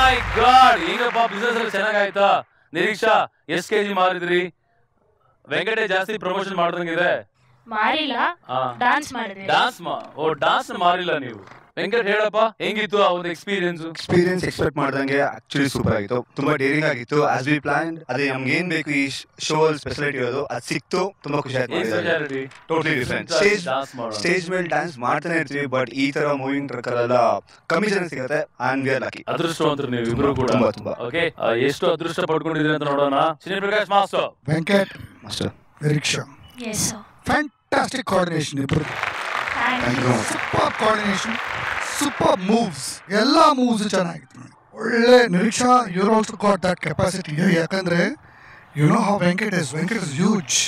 ಮೈ god ಈಗಪ್ಪ business ಎಲ್ಲ ಚೆನ್ನಾಗಾಯ್ತಾ ನಿರೀಕ್ಷಾ ಎಷ್ಟ್ KG ಮಾರಿದ್ರಿ ವೆಂಕಟೇಶ್ ಜಾಸ್ತಿ ಪ್ರಮೋಷನ್ ಮಾಡ್ದಂಗಿದೆ ಮಾರಿಲ್ಲ ಡಾನ್ಸ್ ಮಾಡಿದ್ವಿ ಡಾನ್ಸ್ ಮಾ ಓ ಡಾನ್ಸ್ ಮಾರಿಲ್ಲ ನೀವು ವೆಂಕಟ್ ಹೇಳಪ್ಪ ಹೆಂಗಿತ್ತು ಆ ಒಂದು ಎಕ್ಸ್ಪೀರಿಯನ್ಸ್ ಎಕ್ಸ್ಪೀರಿಯನ್ಸ್ ಎಕ್ಸ್ಪೆಕ್ಟ್ ಮಾಡ್ದಂಗೆ ಆಕ್ಚುಲಿ ಸೂಪರ್ ಆಗಿತ್ತು ತುಂಬಾ ಡೇರಿಂಗ್ ಆಗಿತ್ತು ಆಸ್ ವಿ ಪ್ಲಾನ್ ಅದೇ ನಮ್ಗೆ ಏನ್ ಬೇಕು ಈ ಶೋ ಅಲ್ಲಿ ಸ್ಪೆಷಾಲಿಟಿ ಇರೋದು ಅದು ಸಿಕ್ತು ತುಂಬಾ ಖುಷಿ ಆಯ್ತು ಏನ್ speciality totally different stage dance ಮಾಡೋಣ ಸ್ಟೇಜ್ ಮೇಲೆ ಡ್ಯಾನ್ಸ್ ಮಾಡ್ತಾನೆ ಇರ್ತೀವಿ ಬಟ್ ಈ ತರ ಮೂವಿಂಗ್ ಟ್ರಕ್ ಅಲ್ಲೆಲ್ಲ ಕಮ್ಮಿ ಜನ ಸಿಗುತ್ತೆ ಅಂಡ್ ವಿ ಆರ್ ಲಕ್ಕಿ ಅದೃಷ್ಟವಂತರು ನೀವು ಇಬ್ರು ಕೂಡ ತುಂಬಾ, ತುಂಬಾ. ಓಕೆ ಎಷ್ಟು ಅದೃಷ್ಟ ಪಡ್ಕೊಂಡಿದ್ದೀರಿ ಅಂತ ನೋಡೋಣ Chinni Prakash master Venkat master Nireeksha yes fantastic coordination ಇಬ್ರು thank you super coordination super moves ಎಲ್ಲ ಮೂವ್ಸ್ ಚೆನ್ನಾಗಿತ್ತು ಒಳ್ಳೆ Nireeksha your also got that capacity ಯಾಕಂದ್ರೆ you know how Venkat is Venkat is huge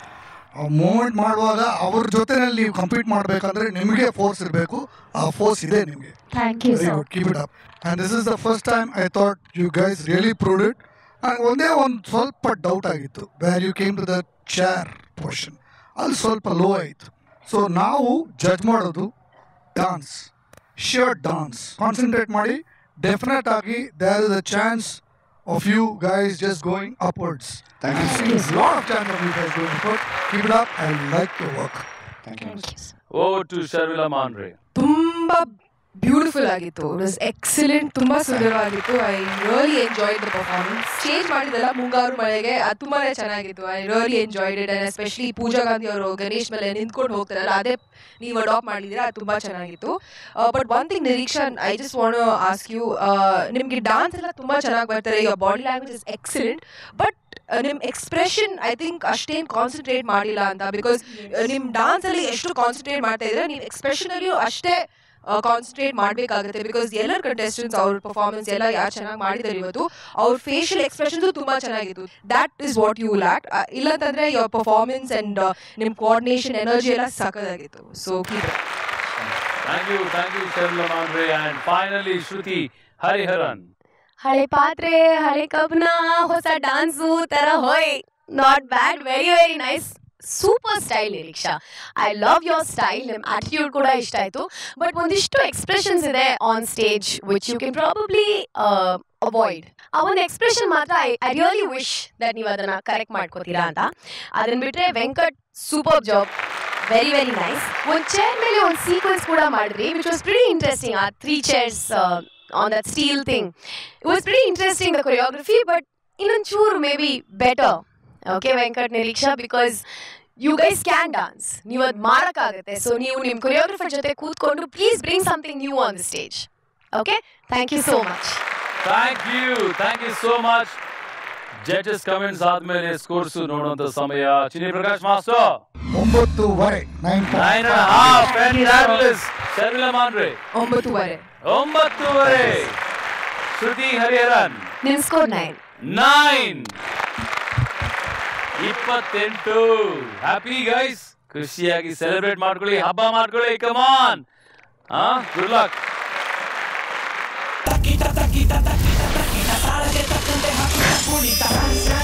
ಆ ಮೂಮೆಂಟ್ ಮಾಡುವಾಗ ಅವ್ರ ಜೊತೆನಲ್ಲಿ ನೀವು ಕಂಪೀಟ್ ಮಾಡಬೇಕಂದ್ರೆ ನಿಮಗೆ ಫೋರ್ಸ್ ಇರಬೇಕು ಆ ಫೋರ್ಸ್ ಇದೆ ನಿಮಗೆ thank you very sir good keep it up and this is the first time I thought you guys really proved it and ಒಂದೇ ಒಂದು ಸ್ವಲ್ಪ ಡೌಟ್ ಆಗಿತ್ತು where you came to the chair portion ಅಲ್ಲಿ ಸ್ವಲ್ಪ low ಆಯಿತು so ನಾವು judge ಮಾಡೋದು dance ಶಿಯರ್ ಡಾನ್ಸ್ ಕಾನ್ಸಂಟ್ರೇಟ್ ಮಾಡಿ ಡೆಫಿನೆಟ್ ಆಗಿ there is a chance of you guys just going upwards thank you There is a lot of chance of you guys going upward. Keep it up. I like your work. Thank you thank you over to Sharmila Mandre ತುಂಬಾ beautiful ಆಗಿತ್ತು it was excellent ತುಂಬಾ ಸುಂದರವಾಗಿತ್ತು I really enjoyed the performance change ಮಾಡಿದಲ್ಲ ಮುಂಗಾರು ಮಳೆಗೆ ಅದು ತುಂಬಾನೇ ಚೆನ್ನಾಗಿತ್ತು I really enjoyed it and especially Pooja Gandhi ಅವರು ಗಣೇಶ್ ಮೇಲೆ ನಿಂತ್ಕೊಂಡು ಹೋಗ್ತಾರಲ್ಲ ಅದೇ ನೀವು ಅಡಾಪ್ಟ್ ಮಾಡಿದ್ದೀರಾ ಅದು ತುಂಬಾ ಚೆನ್ನಾಗಿತ್ತು but one thing Nireeksha I just want ask you ನಿಮಗೆ ಡಾನ್ಸ್ ಎಲ್ಲ ತುಂಬಾ ಚೆನ್ನಾಗಿ ಬರ್ತಾರೆ your body language is excellent but ನಿಮ್ಮ ಎಕ್ಸ್ಪ್ರೆಷನ್ ಐ ಥಿಂಕ್ ಅಷ್ಟೇನು ಕಾನ್ಸಂಟ್ರೇಟ್ ಮಾಡಿಲ್ಲ ಅಂತ ಬಿಕಾಸ್ ನಿಮ್ಮ ಡಾನ್ಸ್ ಅಲ್ಲಿ ಎಷ್ಟು ಕಾನ್ಸಂಟ್ರೇಟ್ ಮಾಡ್ತಾ ಇದ್ರೆ ನೀವು ಎಕ್ಸ್ಪ್ರೆಷನ್ ಅಲ್ಲಿಯೂ ಅಷ್ಟೇ ಕಾನ್ಸಂಟ್ರೇಟ್ ಮಾಡಬೇಕಾಗುತ್ತೆ ಬಿಕಾಸ್ ಎಲ್ಲರ ಕಂಟೆಸ್ಟೆಂಟ್ಸ್ ಅವ್ರ ಪರ್ಫಾರ್ಮೆನ್ಸ್ ಎಲ್ಲ ಯಾರು ಚೆನ್ನಾಗಿ ಮಾಡಿದ್ದಾರೆ ಇವತ್ತು ಅವ್ರ ಫೇಶಿಯಲ್ ಎಕ್ಸ್ಪ್ರೆಷನ್ಸು ತುಂಬಾ ಚೆನ್ನಾಗಿತ್ತು that is what you lack ಇಲ್ಲಂತಂದ್ರೆ ಯುವರ್ ಪರ್ಫಾರ್ಮೆನ್ಸ್ ಅಂಡ್ ನಿಮ್ಮ ಕೋಆರ್ಡಿನೇಷನ್ ಎನರ್ಜಿ ಎಲ್ಲ ಸಖತ್ತಾಗಿತ್ತು so keep thank you thank you Sharmila Mandre and finally Shruti Hariharan ಹಳೆ ಪಾತ್ರೆ ಹಳೆ ಕಬ್ನ ಹೊಸ ಡಾನ್ಸು ತರ ಹೋಯ್ not bad very very nice super style Nireeksha I love your style ನಿಮ್ಮ ಆಟಿಟ್ಯೂಡ್ ಕೂಡ ಇಷ್ಟ ಆಯ್ತು ಬಟ್ ಒಂದಿಷ್ಟು ಎಕ್ಸ್ಪ್ರೆಷನ್ಸ್ ಇದೆ on stage which you can probably avoid ಆ ಒಂದು ಎಕ್ಸ್ಪ್ರೆಷನ್ ಮಾತ್ರ I I really wish that ನೀವು ಅದನ್ನ ಕರೆಕ್ಟ್ ಮಾಡ್ಕೋತೀರಾ ಅಂತ ಅದನ್ನ ಬಿಟ್ರೆ Venkat super job very very nice ಒಂದು ಚೇರ್ ಮೇಲೆ ಒಂದು ಸೀಕ್ವೆನ್ಸ್ ಕೂಡ ಮಾಡಿದ್ರಿ ವಿಚ್ ವಾಸ್ ಪ್ರಿಟಿ ಇಂಟ್ರೆಸ್ಟಿಂಗ್ ಆ three chairs on that steel thing it was pretty interesting the choreography but ಇನ್ನೊಂಚೂರು maybe better okay Venkat Nireeksha because you guys can dance ನೀವು ಅದು ಮಾಡೋಕ್ಕಾಗುತ್ತೆ ಸೊ ನೀವು ನಿಮ್ಮ ಕೊರಿಯೋಗ್ರಫರ್ ಜೊತೆ ಕೂತ್ಕೊಂಡು please bring something new on the stage okay thank you so much thank you thank you so much judges comments ಆದ್ಮೇಲೆ scores ನೋಡುವಂತ ಸಮಯ ಚಿನಿ ಪ್ರಕಾಶ್ ಮಾಸ್ಟರ್ ಒಂಬತ್ತುವರೆ nine nine and half fabulous Sharmila Mandre ಒಂಬತ್ತುವರೆ ಒಂಬತ್ತುವರೆ ಶ್ರುತಿ ಹರಿಹರನ್ ನಿಮ್ ಸ್ಕೋರ್ ನೈನ್ ನೈನ್ ಇಪ್ಪತ್ತೆಂಟು ಹ್ಯಾಪಿ ಗೈಸ್ ಖುಷಿಯಾಗಿ celebrate ಮಾಡ್ಕೊಳ್ಳಿ ಹಬ್ಬ ಮಾಡ್ಕೊಳ್ಳಿ ಕಮಾನ್ ಹಾ good luck Taquita, taquita, taquita, taquita, sale de tacón de jaquita, pulita,